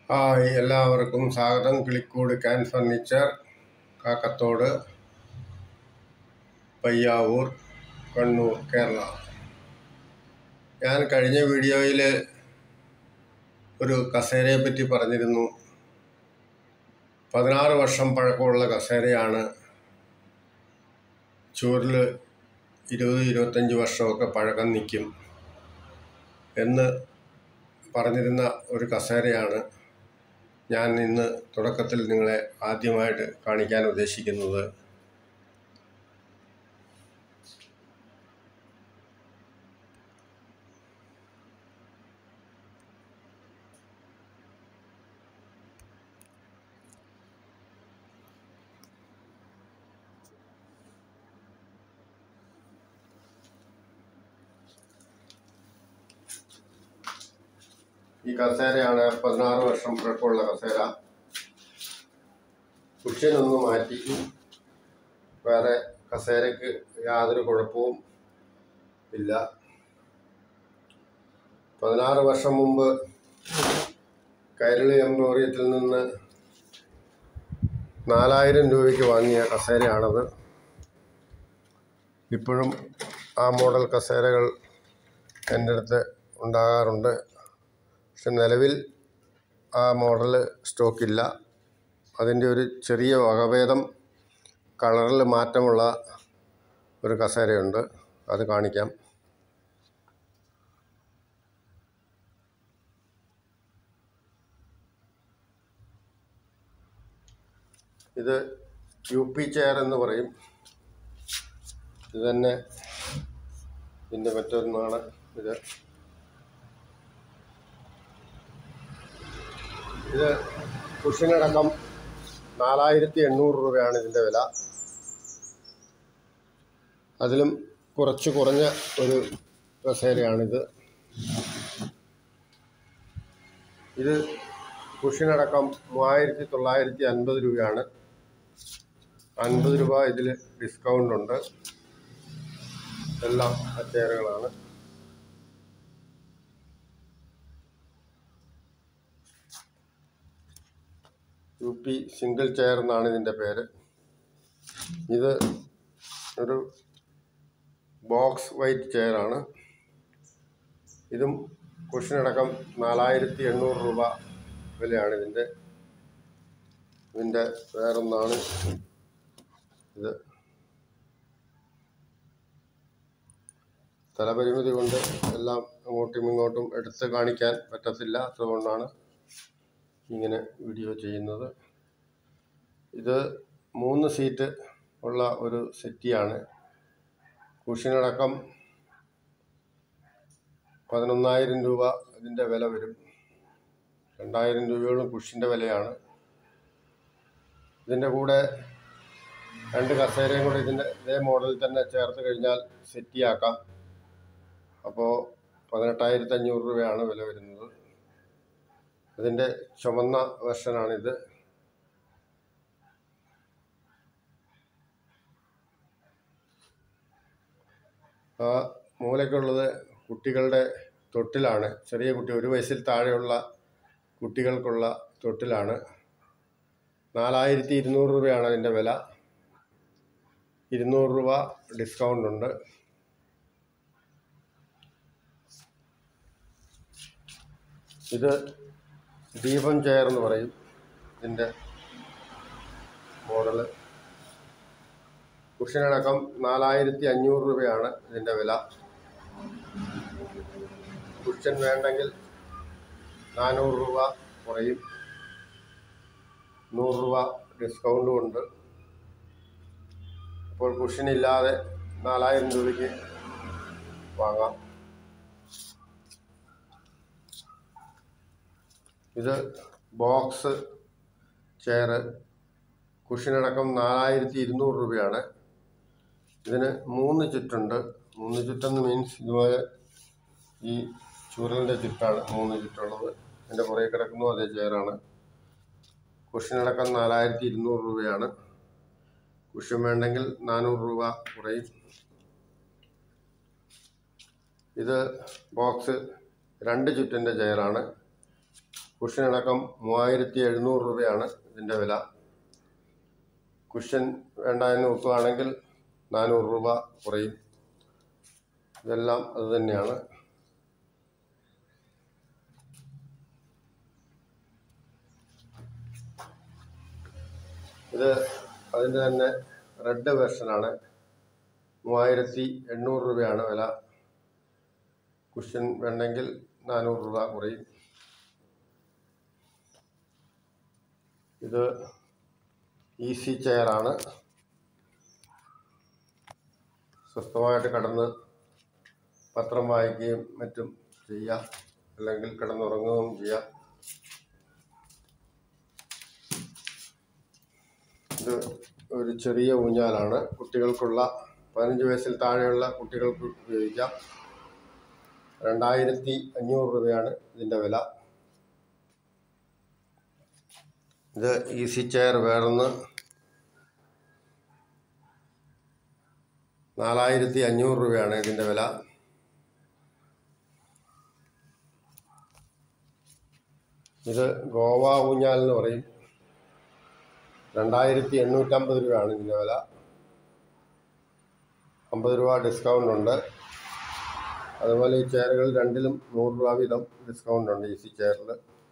hi എല്ലാവർക്കും സ്വാഗതം Kilikkoodu cane furniture Kakkathodu Payyavoor Kannur Kerala ഞാൻ കഴിഞ്ഞ വീഡിയോയിൽ ഒരു കസേരയെ പറ്റി പറഞ്ഞിരുന്നു പതിനാറ് വർഷം പഴക്കമുള്ള കസേരയാണ് ചൂരിൽ ഇരുപത് ഇരുപത്തഞ്ച് വർഷമൊക്കെ പഴക്കം നിൽക്കും എന്ന് പറഞ്ഞിരുന്ന ഒരു കസേരയാണ് ഞാൻ ഇന്ന് തുടക്കത്തിൽ നിങ്ങളെ ആദ്യമായിട്ട് കാണിക്കാൻ ഉദ്ദേശിക്കുന്നത് ഈ കസേരയാണ് പതിനാറ് വർഷം പഴക്കമുള്ള കസേര കുഷ്യനൊന്ന് മാറ്റി വേറെ കസേരയ്ക്ക് യാതൊരു കുഴപ്പവും ഇല്ല പതിനാറ് വർഷം മുമ്പ് കൈരളി എംപോറിയത്തിൽ നിന്ന് നാലായിരം രൂപയ്ക്ക് വാങ്ങിയ കസേരയാണത് ഇപ്പോഴും ആ മോഡൽ കസേരകൾ എൻ്റെ അടുത്ത് ഉണ്ടാകാറുണ്ട് പക്ഷെ നിലവിൽ ആ മോഡൽ സ്റ്റോക്കില്ല അതിൻ്റെ ഒരു ചെറിയ വകഭേദം കളറിൽ മാറ്റമുള്ള ഒരു കസേരയുണ്ട് അത് കാണിക്കാം ഇത് യു പി ചെയർ എന്ന് പറയും ഇത് തന്നെ ഇതിൻ്റെ മറ്റൊന്നാണ് ഇത് ഇത് കുഷിനടക്കം നാലായിരത്തി എണ്ണൂറ് രൂപയാണ് ഇതിൻ്റെ വില അതിലും കുറച്ച് കുറഞ്ഞ ഒരു കസേരയാണിത് ഇത് കുഷിനടക്കം മൂവായിരത്തി തൊള്ളായിരത്തി അൻപത് രൂപയാണ് അൻപത് രൂപ ഇതിൽ ഡിസ്കൗണ്ട് ഉണ്ട് എല്ലാം കസേരകളാണ് യു പി സിംഗിൾ ചെയർ എന്നാണ് ഇതിൻ്റെ പേര് ഇത് ഒരു ബോക്സ് വൈറ്റ് ചെയറാണ് ഇതും കുഷനടക്കം നാലായിരത്തി എണ്ണൂറ് രൂപ വിലയാണ് ഇതിൻ്റെ ഇതിൻ്റെ വേറൊന്നാണ് ഇത് സ്ഥലപരിമിതി കൊണ്ട് എല്ലാം അങ്ങോട്ടും ഇങ്ങോട്ടും എടുത്ത് കാണിക്കാൻ പറ്റത്തില്ല അതുകൊണ്ടാണ് ഇങ്ങനെ വീഡിയോ ചെയ്യുന്നത് ഇത് മൂന്ന് സീറ്റ് ഉള്ള ഒരു സെറ്റിയാണ് കുഷിനടക്കം പതിനൊന്നായിരം രൂപ ഇതിൻ്റെ വില വരും രണ്ടായിരം രൂപയോളം കുഷിൻ്റെ വിലയാണ് ഇതിൻ്റെ കൂടെ രണ്ട് കസേരയും കൂടെ ഇതിൻ്റെ ഇതേ മോഡലിൽ തന്നെ ചേർത്ത് കഴിഞ്ഞാൽ സെറ്റിയാക്കാം അപ്പോൾ പതിനെട്ടായിരത്തി അഞ്ഞൂറ് രൂപയാണ് വില വരുന്നത് അതിൻ്റെ ചുമന്ന വെർഷനാണിത് ആ മൂലയ്ക്കുള്ളത് കുട്ടികളുടെ തൊട്ടിലാണ് ചെറിയ കുട്ടി ഒരു വയസ്സിൽ താഴെയുള്ള കുട്ടികൾക്കുള്ള തൊട്ടിലാണ് നാലായിരത്തി ഇരുന്നൂറ് രൂപയാണ് അതിൻ്റെ വില ഇരുന്നൂറ് രൂപ ഡിസ്കൗണ്ട് ഉണ്ട് ഇത് ദീപം ചെയർ എന്ന് പറയും ഇതിൻ്റെ മോഡല് കുഷനടക്കം നാലായിരത്തി അഞ്ഞൂറ് രൂപയാണ് ഇതിൻ്റെ വില കുഷൻ വേണ്ടെങ്കിൽ നാനൂറ് രൂപ കുറയും നൂറ് രൂപ ഡിസ്കൗണ്ടും ഉണ്ട് അപ്പോൾ കുഷനില്ലാതെ നാലായിരം രൂപയ്ക്ക് വാങ്ങാം ഇത് ബോക്സ് ചെയർ കുഷിനടക്കം നാലായിരത്തി ഇരുന്നൂറ് രൂപയാണ് ഇതിന് മൂന്ന് ചുറ്റുണ്ട് മൂന്ന് ചുറ്റെന്ന് മീൻസ് ഇതുപോലെ ഈ ചുരുളിൻ്റെ ചുറ്റാണ് മൂന്ന് ചുറ്റുള്ളത് എൻ്റെ പുറകെ കിടക്കുന്നു അതേ ചെയറാണ് കുഷിനടക്കം നാലായിരത്തി ഇരുന്നൂറ് രൂപയാണ് കുഷൻ വേണ്ടെങ്കിൽ നാനൂറ് രൂപ കുറയും ഇത് ബോക്സ് രണ്ട് ചുറ്റിൻ്റെ ചെയറാണ് കുഷ്യനടക്കം മൂവായിരത്തി എഴുന്നൂറ് രൂപയാണ് ഇതിൻ്റെ വില കുഷ്യൻ വേണ്ട എന്ന് വെക്കുകയാണെങ്കിൽ നാനൂറ് രൂപ കുറയും ഇതെല്ലാം അത് തന്നെയാണ് ഇത് അതിൻ്റെ തന്നെ റെഡ് വെർഷനാണ് മൂവായിരത്തി എണ്ണൂറ് രൂപയാണ് വില കുഷ്യൻ വേണ്ടെങ്കിൽ നാനൂറ് രൂപ കുറയും ഇത് ഈസി ചെയറാണ് സ്വസ്ഥമായിട്ട് കിടന്ന് പത്രം വായിക്കുകയും മറ്റും ചെയ്യാം അല്ലെങ്കിൽ കിടന്നുറങ്ങുകയും ചെയ്യാം ഇത് ഒരു ചെറിയ ഊഞ്ഞാലാണ് കുട്ടികൾക്കുള്ള പതിനഞ്ച് വയസ്സിൽ താഴെയുള്ള കുട്ടികൾക്ക് ഉപയോഗിക്കാം രണ്ടായിരത്തി അഞ്ഞൂറ് രൂപയാണ് ഇതിൻ്റെ വില ഇത് ഈസി ചെയർ വേറൊന്ന് നാലായിരത്തി അഞ്ഞൂറ് രൂപയാണ് ഇതിൻ്റെ വില ഇത് ഗോവ ഊഞ്ഞാൽ എന്ന് പറയും രണ്ടായിരത്തി എണ്ണൂറ്റമ്പത് രൂപയാണ് ഇതിൻ്റെ വില അമ്പത് രൂപ ഡിസ്കൗണ്ട് ഉണ്ട് അതുപോലെ ഈ ചെയറുകൾ രണ്ടിലും നൂറ് രൂപ വീതം ഡിസ്കൗണ്ട് ഉണ്ട് ഈസി ചെയറിൽ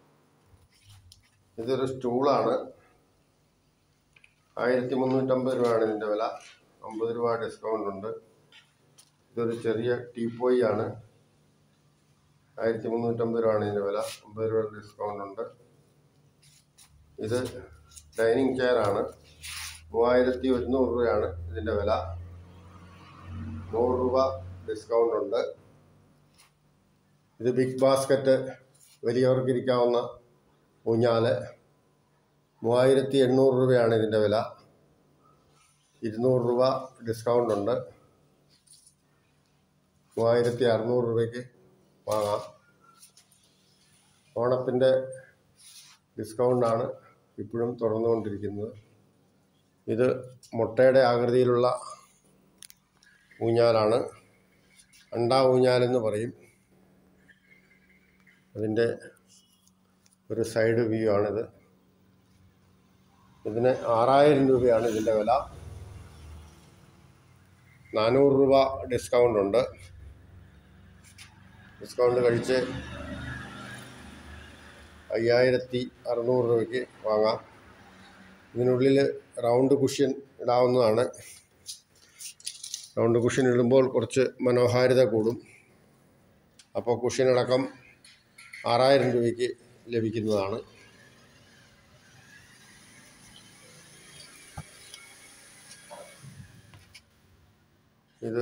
ഇതൊരു സ്റ്റൂളാണ് ആയിരത്തി മുന്നൂറ്റമ്പത് രൂപയാണ് ഇതിൻ്റെ വില അമ്പത് രൂപ ഡിസ്കൗണ്ട് ഉണ്ട് ഇതൊരു ചെറിയ ടീപ്പോയി ആണ് ആയിരത്തി മുന്നൂറ്റമ്പത് രൂപയാണ് ഇതിൻ്റെ വില അമ്പത് രൂപ ഡിസ്കൗണ്ട് ഉണ്ട് ഇത് ഡൈനിങ് ചെയർ ആണ് മൂവായിരത്തി ഒരുന്നൂറ് രൂപയാണ് ഇതിൻ്റെ വില നൂറ് രൂപ ഡിസ്കൗണ്ട് ഉണ്ട് ഇത് ബിഗ് ബാസ്ക്കറ്റ് വലിയവർക്ക് ഇരിക്കാവുന്ന ഊഞ്ഞാല് മൂവായിരത്തി എണ്ണൂറ് രൂപയാണ് ഇതിൻ്റെ വില ഇരുന്നൂറ് രൂപ ഡിസ്കൗണ്ട് ഉണ്ട് മൂവായിരത്തി അറുന്നൂറ് രൂപയ്ക്ക് വാങ്ങാം ഓണത്തിൻ്റെ ഡിസ്കൗണ്ടാണ് ഇപ്പോഴും തുറന്നുകൊണ്ടിരിക്കുന്നത് ഇത് മുട്ടയുടെ ആകൃതിയിലുള്ള ഊഞ്ഞാലാണ് അണ്ടാ ഊഞ്ഞാലെന്ന് പറയും അതിൻ്റെ ഒരു സൈഡ് വ്യൂ ആണിത് ഇതിന് ആറായിരം രൂപയാണ് ഇതിൻ്റെ വില നാനൂറ് രൂപ ഡിസ്കൗണ്ട് ഉണ്ട് ഡിസ്കൗണ്ട് കഴിച്ച് അയ്യായിരത്തി അറുന്നൂറ് രൂപയ്ക്ക് വാങ്ങാം ഇതിനുള്ളിൽ റൗണ്ട് കുഷ്യൻ ഇടാവുന്നതാണ് റൗണ്ട് കുഷ്യൻ ഇടുമ്പോൾ കുറച്ച് മനോഹാരിത കൂടും അപ്പോൾ കുഷ്യനടക്കം ആറായിരം രൂപയ്ക്ക് ലഭിക്കുന്നതാണ് ഇത്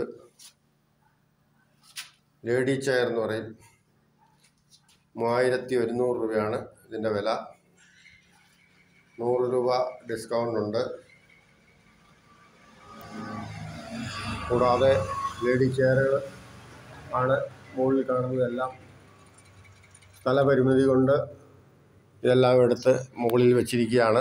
ലേഡി ചെയർ എന്ന് പറയും മൂവായിരത്തി ഒരുന്നൂറ് രൂപയാണ് ഇതിൻ്റെ വില നൂറ് രൂപ ഡിസ്കൗണ്ട് ഉണ്ട് കൂടാതെ ലേഡി ചെയറുകൾ ആണ് മുകളിൽ കാണുന്നതെല്ലാം സ്ഥലപരിമിതി കൊണ്ട് ഇതെല്ലാം എടുത്ത് മുകളിൽ വെച്ചിരിക്കുകയാണ്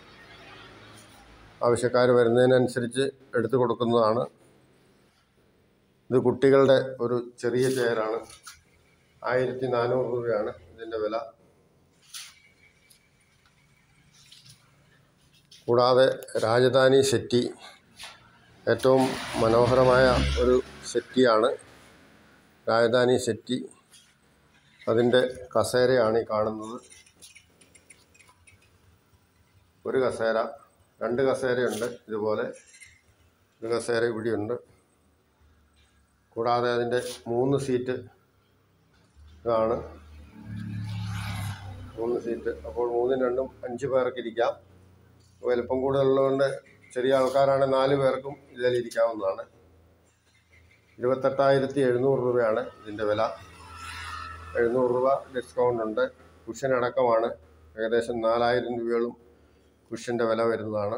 ആവശ്യക്കാർ വരുന്നതിനനുസരിച്ച് എടുത്തു കൊടുക്കുന്നതാണ് ഇത് കുട്ടികളുടെ ഒരു ചെറിയ ചെയറാണ് ആയിരത്തി നാനൂറ് രൂപയാണ് ഇതിൻ്റെ വില കൂടാതെ രാജധാനി സെറ്റി ഏറ്റവും മനോഹരമായ ഒരു സെറ്റിയാണ് രാജധാനി സെറ്റി അതിൻ്റെ കസേരയാണ് ഈ കാണുന്നത് ഒരു കസേര രണ്ട് കസേരയുണ്ട് ഇതുപോലെ ഒരു കസേര ഇവിടെയുണ്ട് കൂടാതെ അതിൻ്റെ മൂന്ന് സീറ്റ് ഇതാണ് മൂന്ന് സീറ്റ് അപ്പോൾ മൂന്നും രണ്ടും അഞ്ച് പേർക്ക് ഇരിക്കാം വലിപ്പം കൂടുതലുള്ളതുകൊണ്ട് ചെറിയ ആൾക്കാരാണെങ്കിൽ നാല് പേർക്കും ഇതിലിരിക്കാവുന്നതാണ് ഇരുപത്തെട്ടായിരത്തി എഴുന്നൂറ് രൂപയാണ് ഇതിൻ്റെ വില എഴുന്നൂറ് രൂപ ഡിസ്കൗണ്ട് ഉണ്ട് കുഷ്യൻ അടക്കമാണ് ഏകദേശം നാലായിരം രൂപയോളം കുഷ്യൻ്റെ വില വരുന്നതാണ്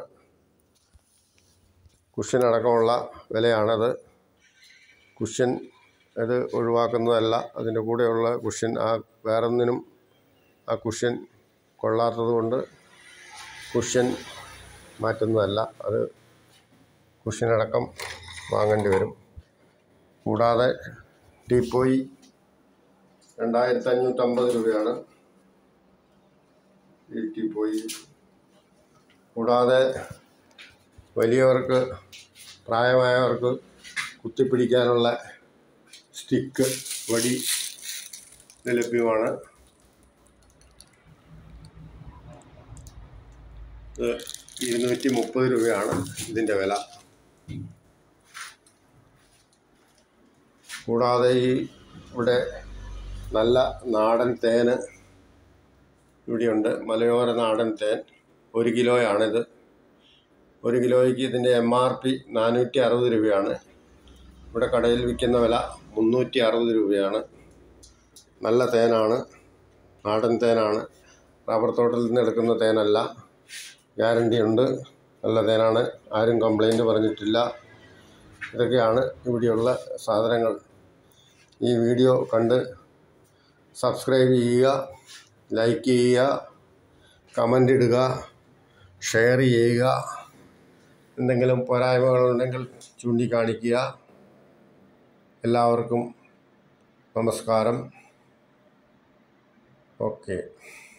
കുഷ്യൻ അടക്കമുള്ള വിലയാണത് കുഷ്യൻ ഇത് ഒഴിവാക്കുന്നതല്ല അതിൻ്റെ കൂടെയുള്ള കുഷ്യൻ ആ വേറൊന്നിനും ആ കുഷ്യൻ കൊള്ളാത്തത് കൊണ്ട് കുഷ്യൻ മാറ്റുന്നതല്ല അത് കുഷ്യനടക്കം വാങ്ങേണ്ടി വരും കൂടാതെ ടീപ്പോയി രണ്ടായിരത്തി അഞ്ഞൂറ്റമ്പത് രൂപയാണ് വീട്ടിൽ പോയി കൂടാതെ വലിയവർക്ക് പ്രായമായവർക്ക് കുത്തിപ്പിടിക്കാനുള്ള സ്റ്റിക്ക് വടി ഇത് ലഭ്യമാണ് ഇത് ഇരുന്നൂറ്റി മുപ്പത് രൂപയാണ് ഇതിൻ്റെ വില കൂടാതെ ഈ ഇവിടെ നല്ല നാടൻ തേന് ഇവിടെയുണ്ട് മലയോര നാടൻ തേൻ ഒരു കിലോയാണിത് ഒരു കിലോയ്ക്ക് ഇതിൻ്റെ എം ആർ പി നാനൂറ്റി അറുപത് രൂപയാണ് ഇവിടെ കടയിൽ വിൽക്കുന്ന വില മുന്നൂറ്റി അറുപത് രൂപയാണ് നല്ല തേനാണ് നാടൻ തേനാണ് റബ്ബർ തോട്ടത്തിൽ നിന്ന് എടുക്കുന്ന തേനല്ല ഗ്യാരണ്ടി ഉണ്ട് നല്ല തേനാണ് ആരും കംപ്ലൈൻറ്റ് പറഞ്ഞിട്ടില്ല ഇതൊക്കെയാണ് ഇവിടെയുള്ള സാധനങ്ങൾ ഈ വീഡിയോ കണ്ട് സബ്സ്ക്രൈബ് ചെയ്യുക ലൈക്ക് ചെയ്യുക കമൻ്റ് ഇടുക ഷെയർ ചെയ്യുക എന്തെങ്കിലും പോരായ്മകളുണ്ടെങ്കിൽ ചൂണ്ടിക്കാണിക്കുക എല്ലാവർക്കും നമസ്കാരം ഓക്കെ